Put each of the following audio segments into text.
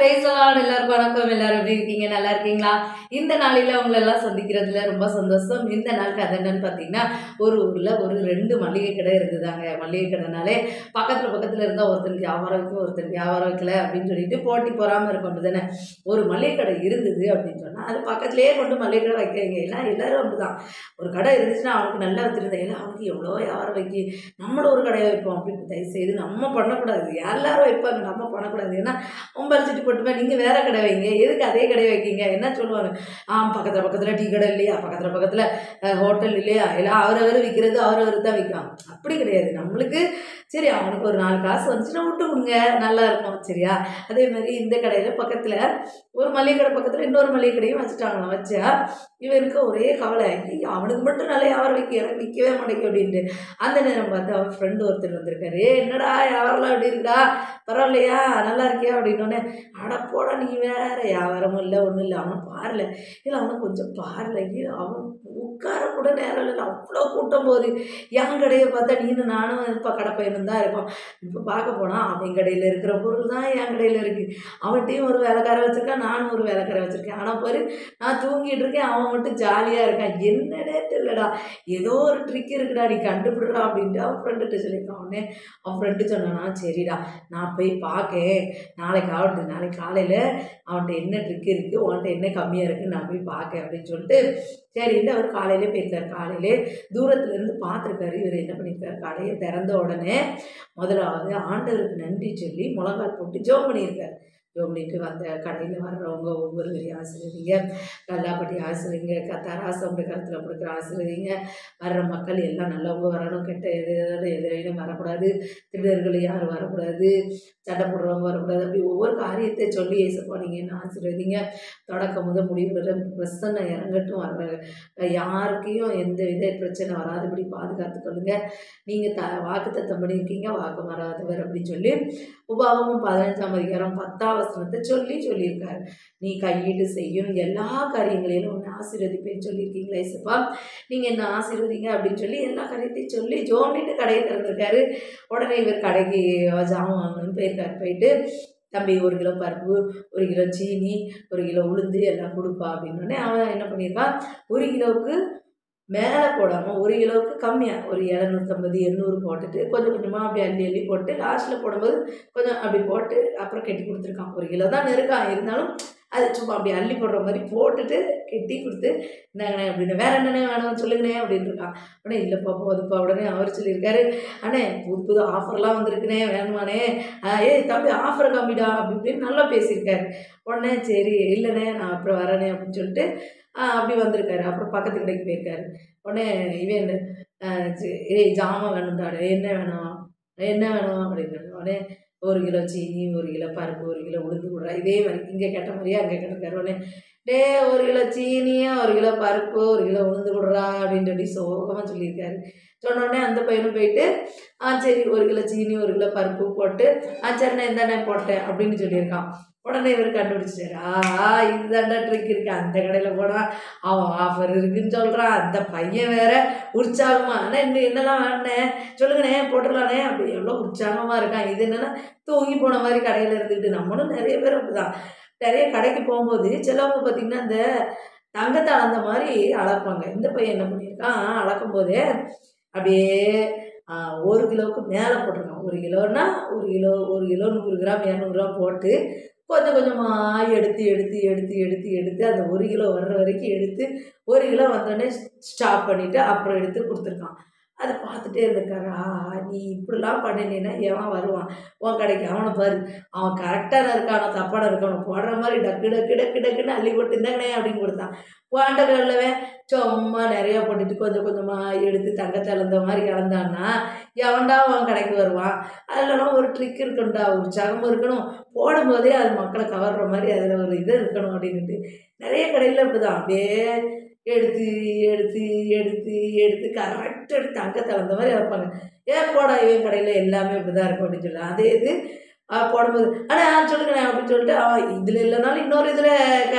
price எல்லாம் எல்லாருக்கும் வணக்கம் எல்லாரும் எப்படி இருக்கீங்க நல்லா இருக்கீங்களா இந்த நாளில உங்களை எல்லாம் சந்திக்கிறதுல ரொம்ப சந்தோஷம் இந்த நாள் கதை என்னன்னு பார்த்தீங்கன்னா ஒரு ஊர்ல ஒரு ரெண்டு மளிகை கடை இருந்ததாங்க மளிகை கடைனாலே பக்கத்துல பக்கத்துல இருந்தா ஒருத்தனுக்கு வியாபாரம் வைக்கும் ஒருத்தன் வியாபாரம் வைக்கல அப்படின்னு சொல்லிட்டு போட்டி பொறாம இருக்கும் தானே ஒரு மளிகை கடை இருந்தது அப்படின்னு சொன்னா அது பக்கத்துலயே கொண்டு மளிகை கடை வைக்கிறீங்க எல்லாம் எல்லாரும் அப்படிதான் ஒரு கடை இருந்துச்சுன்னா அவனுக்கு நல்லா வச்சிருந்தேன் இல்லை அவனுக்கு எவ்வளோ வியாபாரம் வைக்கி நம்மளும் ஒரு கடையை வைப்போம் அப்படின்னு தயவு செய்து நம்ம பண்ணக்கூடாது எல்லாரும் வைப்பாங்க நம்ம பண்ணக்கூடாது ஏன்னா ஒம்பரிச்சிட்டு போட்டுமே நீங்கள் வேற கடை வைங்க எதுக்கு அதே கடையை வைக்கீங்க என்ன சொல்லுவாங்க ஆ பக்கத்தில் பக்கத்தில் டீ கடை இல்லையா பக்கத்தில் பக்கத்தில் ஹோட்டல் இல்லையா எல்லாம் அவரவர் விற்கிறது அவரவர் தான் விற்கும் அப்படி கிடையாது நம்மளுக்கு சரி அவனுக்கு ஒரு நாலு காசு வந்துச்சுன்னா விட்டு கொடுங்க நல்லா இருக்கும் சரியா அதே மாதிரி இந்த கடையில் பக்கத்தில் ஒரு மளிகை கடை பக்கத்தில் இன்னொரு மளிகை கடையும் வச்சுட்டாங்களாம் வச்சா இவனுக்கு ஒரே கவலை ஐயோ, அவனுக்கு மட்டும் நல்லா வியாபாரம் விற்க எனக்கு விற்கவே மாட்டேங்குது அப்படின்ட்டு அந்த நேரம் பார்த்து அவன் ஃப்ரெண்டு ஒருத்தர் வந்திருக்காரு "ஏய், என்னடா வியாபாரம்லாம் எப்படி இருக்கா பரவாயில்லையா நல்லா இருக்கியா அப்படின்னோடனே அட போடா நீ வேற வியாபாரமும் இல்லை ஒன்றும் இல்லை அவன் பாரல இல்லை அவனை கொஞ்சம் பாரல ஐயோ, அவன் உட்கார கூட நேரம் இல்லை அவ்வளோ கூட்டம் போகுது என் கடையை பார்த்தா நீனு நானும் இப்போ கடை பையனும் தான் இருக்கோம் இப்போ பார்க்க போனால் அவன் கடையில் இருக்கிற பொருள் தான் என் கடையில் இருக்குது அவன்கிட்டையும் ஒரு வேலைக்கார வச்சுருக்கான் நானும் ஒரு வேலைக்கார வச்சுருக்கேன் ஆனால் பாரு நான் தூங்கிட்டு இருக்கேன் அவன் மட்டும் ஜாலியாக இருக்கான் என்னடே தெரியலடா ஏதோ ஒரு ட்ரிக் இருக்குடா நீ கண்டுபிடுறா அப்படின்ட்டு அவன் ஃப்ரெண்டுகிட்ட சொல்லியிருக்கான் உடனே அவன் ஃப்ரெண்டு சொன்னானா சரிடா நான் போய் பார்க்கேன் நாளைக்கு ஆகட்டும் நாளைக்கு காலையில் அவன்கிட்ட என்ன ட்ரிக் இருக்குது உன்கிட்ட என்ன கம்மியாக இருக்குன்னு நான் போய் பார்க்கேன் அப்படின்னு சொல்லிட்டு சரின்ட்டு அவர் காலையிலே போயிருக்காரு காலையிலே தூரத்துலேருந்து பார்த்துருக்காரு இவர் என்ன பண்ணியிருக்காரு கடையை திறந்த உடனே முதலாவது ஆண்டவருக்கு நன்றி சொல்லி முழங்கால் போட்டு ஜோம் பண்ணியிருக்காரு ஜோம் பண்ணிட்டு வந்த கடையில் வர்றவங்க ஒவ்வொருவரையும் ஆசிரியங்க கல்லாப்பட்டி ஆசிரியங்க கத்தாராசம் கருத்தில் கொடுக்குற ஆசிரியங்க வர்ற மக்கள் எல்லாம் நல்லவங்க வரணும் கெட்ட எது எதிரையும் வரக்கூடாது திருடர்கள் யாரும் வரக்கூடாது சண்டை போடுறவங்க வரக்கூடாது அப்படி ஒவ்வொரு காரியத்தை சொல்லி ஏசப்பா நீங்கள் என்ன ஆசீர்வதிங்க தொடக்கம் முதல் முடிவு வரை பிரசன்னம் இறங்கட்டும் வர்ற யாருக்கையும் எந்த வித பிரச்சனை வராதபடி பாதுகாத்துக்கொள்ளுங்க நீங்கள் த வாக்கு தத்தம் பண்ணியிருக்கீங்க வாக்கு வராதவர் அப்படின்னு சொல்லி உபாகமும் பதினஞ்சாம் அதிகாரம் பத்தாம் வசனத்தை சொல்லி சொல்லியிருக்காரு நீ கையீடு செய்யும் எல்லா காரியங்களிலும் உன்னை ஆசீர்வதிப்பேன்னு சொல்லியிருக்கீங்களா ஏசப்பா நீங்கள் என்ன ஆசீர்வதிங்க அப்படின்னு சொல்லி எல்லா காரியத்தையும் சொல்லி ஜோமிட்டு கடையை திறந்திருக்காரு உடனே இவர் கடைக்கு ஜாமான் வாங்கணும்னு போயிருக்காரு போயிட்டு தம்பி ஒரு கிலோ பருப்பு ஒரு கிலோ சீனி ஒரு கிலோ உளுந்து எல்லாம் கொடுப்பா அப்படின்னோடனே அவன் என்ன பண்ணியிருக்கான் ஒரு கிலோவுக்கு மேலே போடாமல் ஒரு கிலோவுக்கு கம்மியாக ஒரு இரநூத்தம்பது எண்ணூறு போட்டுட்டு கொஞ்சம் கொஞ்சமாக அப்படி அள்ளி அள்ளி போட்டு லாஸ்ட்டில் போடும்போது கொஞ்சம் அப்படி போட்டு அப்புறம் கட்டி கொடுத்துருக்கான் ஒரு கிலோ தான் நெருக்கான் இருந்தாலும் அது சும்மா அப்படி அள்ளி போடுற மாதிரி போட்டுட்டு கெட்டி கொடுத்து இந்தாங்கண்ணே அப்படின்னு வேற என்னண்ணே வேணும் சொல்லுங்கண்ணே அப்படின்னு இருக்கான் உடனே இல்லைப்பா போதுப்பா உடனே அவர் சொல்லியிருக்காரு அண்ணே புது புது ஆஃபர்லாம் வந்திருக்குண்ணே வேணுமாண்ணே ஆ, ஏய் தம்பி ஆஃபர் கம்மிடா அப்படி இப்படின்னு நல்லா பேசியிருக்காரு உடனே சரி இல்லைண்ணே நான் அப்புறம் வரேனே அப்படின்னு சொல்லிட்டு ஆ, அப்படி வந்திருக்காரு அப்புறம் பக்கத்து கடைக்கு போயிருக்காரு உடனே இவன் ஆ, சரி, ஏய் ஜாமான் வேணும்டா என்ன வேணும் என்ன வேணும் அப்படிங்கிறது உடனே ஒரு கிலோ சீனி ஒரு கிலோ பருப்பு ஒரு கிலோ உளுந்து விடுறா இதே மாதிரி இங்கே கேட்ட மாதிரியே அங்கே கேட்டிருக்காரு உடனே டே ஒரு கிலோ சீனியா ஒரு கிலோ பருப்பு ஒரு கிலோ உளுந்து விடுறா அப்படின்னு சொல்லி சோகமாக சொல்லியிருக்காரு சொன்ன உடனே அந்த பையனும் போயிட்டு ஆ சரி ஒரு கிலோ சீனி ஒரு கிலோ பருப்பு போட்டு ஆ சரிண்ணே இந்தாண்ணே போட்டேன் அப்படின்னு சொல்லியிருக்கான் உடனே இவர் கண்டுபிடிச்சிட்டாரு ஆ இதுதாண்டா ட்ரிக் இருக்கு அந்த கடையில் போனால் அவன் ஆஃபர் இருக்குன்னு சொல்கிறான் அந்த பையன் வேற உற்சாகமா அண்ணா இன்னும் என்னெல்லாம் வேணேன் சொல்லுங்கண்ணே போட்டுடலாண்ணே அப்படி எவ்வளோ உற்சாகமாக இருக்கான் இது என்னென்னா தூங்கி போன மாதிரி கடையில் இருந்துக்கிட்டு நம்மளும் நிறைய பேர் அப்படிதான் நிறைய கடைக்கு போகும்போது சிலவங்க பார்த்திங்கன்னா இந்த தங்கத்தை அளந்த மாதிரி அளப்பாங்க இந்த பையன் என்ன பண்ணியிருக்கான் அளக்கும் போதே அப்படியே ஆ, ஒரு கிலோவுக்கு மேலே போட்டிருக்கான் ஒரு கிலோன்னா ஒரு கிலோ ஒரு கிலோ நூறு கிராம் இரநூறு கிராம் போட்டு கொஞ்சம் கொஞ்சமாக எடுத்து எடுத்து எடுத்து எடுத்து எடுத்து அந்த ஒரு கிலோ வர்ற வரைக்கும் எடுத்து ஒரு கிலோ வந்தோடனே ஸ்டாப் பண்ணிவிட்டு அப்புறம் எடுத்து கொடுத்துருக்கான் அதை பார்த்துட்டே இருந்திருக்காரு ஆ நீ இப்படிலாம் பண்ணினீன்னா எவன் வருவான் உன் கடைக்கு அவனை பாரு அவன் கரெக்டான இருக்கானோ தப்பான இருக்கானோ போடுற மாதிரி டக்கு டக்கு டக்கு டக்குன்னு அள்ளி போட்டு இருந்தாங்கண்ணே அப்படின்னு கொடுத்தான் வாண்ட கல்லவன் சும்மா நிறையா போட்டுட்டு கொஞ்சம் கொஞ்சமாக எடுத்து தங்கத்தை கலந்த மாதிரி கலந்தான்னா எவன்டா அவன் கடைக்கு வருவான் அதிலலாம் ஒரு ட்ரிக் இருக்கணும்டா உற்சாகமும் இருக்கணும் போடும்போதே அது மக்களை கவர்ற மாதிரி அதில் ஒரு இது இருக்கணும் அப்படின்ட்டு நிறைய கடையில் இப்படிதான் அப்படியே எடுத்து எடுத்து எடுத்து எடுத்து கரெக்டாக எடுத்து தங்கத்தை கலந்த மாதிரி வைப்பாங்க ஏன் போடா இவன் கடையில் எல்லாமே இப்படி தான் இருக்கும் அப்படின்னு சொல்லலாம் அதே இது ஆ, போடும்போது ஆனால் சொல்லுங்கண்ணே அப்படின்னு சொல்லிட்டு அவன் இதில் இல்லைனாலும் இன்னொரு இதில் க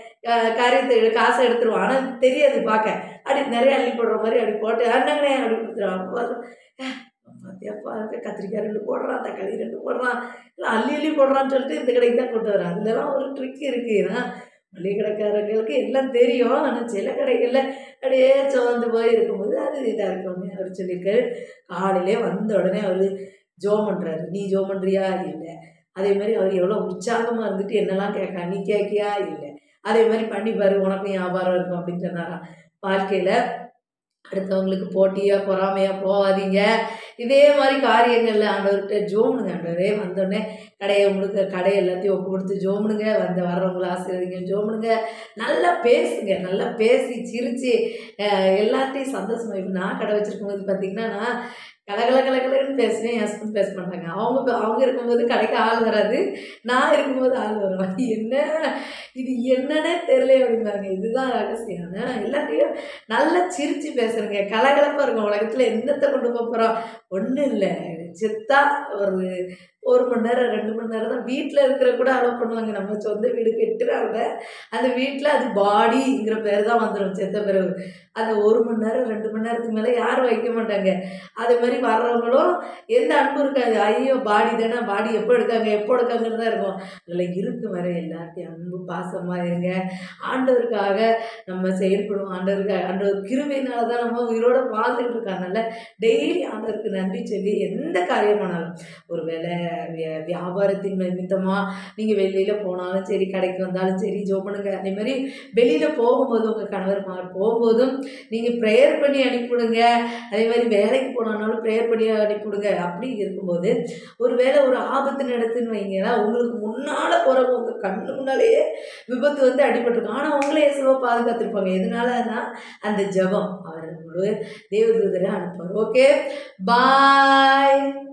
க- காரியத்தை எடு- காசை எடுத்துருவான் ஆனால் தெரியாது பார்க்க அப்படி நிறைய அள்ளி போடுற மாதிரி அப்படி போட்டு அண்ணங்கண்ணே அப்படி கொடுத்துருவான் அப்போ பார்த்தியாப்பா கத்திரிக்காய் ரெண்டு போடுறான் தக்காளி ரெண்டு போடுறான் இல்லை அள்ளி அள்ளி போடுறான்னு சொல்லிட்டு இந்த கடைக்கு தான் கொண்டு வரான் அதுலலாம் ஒரு ட்ரிக் இருக்குது ஏன்னா மளிகை கடைக்காரங்களுக்கு எல்லாம் தெரியும் ஆனால் சில கடைகளில் அப்படியே சோர்ந்து போய் இருக்கும்போது அது இதாக இருக்கும் அவர் சொல்லியிருக்காரு காலையிலே வந்த உடனே அவர் ஜோம் பண்ணுறாரு நீ ஜோம் பண்ணுறியா இல்லை அதே மாதிரி அவர் எவ்வளோ உற்சாகமாக இருந்துட்டு என்னெல்லாம் கேட்கா நீ கேட்கியா இல்லை அதே மாதிரி பண்ணி பாரு உனக்கும் வியாபாரம் இருக்கும் அப்படின்னு சொன்னாராம் வாழ்க்கையில் அடுத்தவங்களுக்கு போட்டியாக பொறாமையாக போகாதீங்க இதே மாதிரி காரியங்களில் ஆண்டவர்கிட்ட ஜோமுனுங்க ஆண்டவரே வந்தோடனே கடையை முழுக்க கடை எல்லாத்தையும் ஒப்பு கொடுத்து ஜோமுனுங்க வந்த வர்றவங்கள ஆசீர்வதிங்க ஜோமுனுங்க நல்லா பேசுங்க நல்லா பேசி சிரித்து எல்லாத்தையும் சந்தோஷமா இப்போ நான் கடை வச்சிருக்கும் போது பார்த்தீங்கன்னா நான் கலகல கலகலன்னு பேசுவேன் என் ஹஸ்பண்ட் பேச மாட்டாங்க அவங்க ப- அவங்க இருக்கும்போது கடைக்கு ஆள் வராது நான் இருக்கும்போது ஆள் வரும் என்ன இது என்னன்னே தெரியல அப்படிம்பாங்க இதுதான் ரகசியம் ஆனா, எல்லாத்தையும் நல்லா சிரித்து பேசுறேங்க கலகலப்பாக இருக்கும் உலகத்தில் என்னத்தை கொண்டு போக போகிறோம் ஒன்றும் இல்லை செத்தா ஒரு ஒரு மணி நேரம் ரெண்டு மணி நேரம் தான் வீட்டில் இருக்கிற கூட அலோவ் பண்ணுவாங்க நம்ம சொந்த வீடு கெட்டுறாங்க அந்த வீட்டில் அது பாடிங்கிற பேர் தான் வந்துடும் செத்த பிறகு அந்த ஒரு மணி நேரம் ரெண்டு மணி நேரத்துக்கு மேலே யாரும் வைக்க மாட்டாங்க அதே மாதிரி வர்றவங்களும் எந்த அன்பு இருக்காது ஐயோ பாடி தானே பாடி எப்போ எடுக்காங்க எப்போ எடுக்காங்கன்னு தான் இருக்கும் அதில் இருக்கு வர எல்லாத்தையும் அன்பு பாசமாக இருங்க ஆண்டவருக்காக நம்ம செயல்படுவோம் ஆண்டவருக்காக ஆண்டவர் கிருபையினால தான் நம்ம உயிரோட வாழ்ந்துட்டு இருக்கறனால டெய்லி ஆண்டவருக்கு நன்றி சொல்லி எந்த காரியமானாலும் ஒரு வேலை வியா- வியாபாரத்தின் நிமித்தமாக நீங்கள் வெளியில் போனாலும் சரி கடைக்கு வந்தாலும் சரி ஜோ பண்ணுங்க அதே மாதிரி வெளியில் போகும்போது உங்கள் கணவர் மகன் போகும்போதும் நீங்கள் ப்ரேயர் பண்ணி அனுப்பிவிடுங்க அதே மாதிரி வேலைக்கு போனாலும் ப்ரேயர் பண்ணி அனுப்பிவிடுங்க அப்படி இருக்கும்போது ஒரு வேளை ஒரு ஆபத்து நடத்துன்னு வைங்கன்னா உங்களுக்கு முன்னால் போகிறவங்க உங்கள் கண்ணு முன்னாலேயே விபத்து வந்து அடிபட்டிருக்கும் ஆனால் உங்களே இயேசுவை பாதுகாத்திருப்பாங்க எதனாலன்னா அந்த ஜெபம் அவர் நம்மளோட தேவதூதரை அனுப்புவார் ஓகே பாய்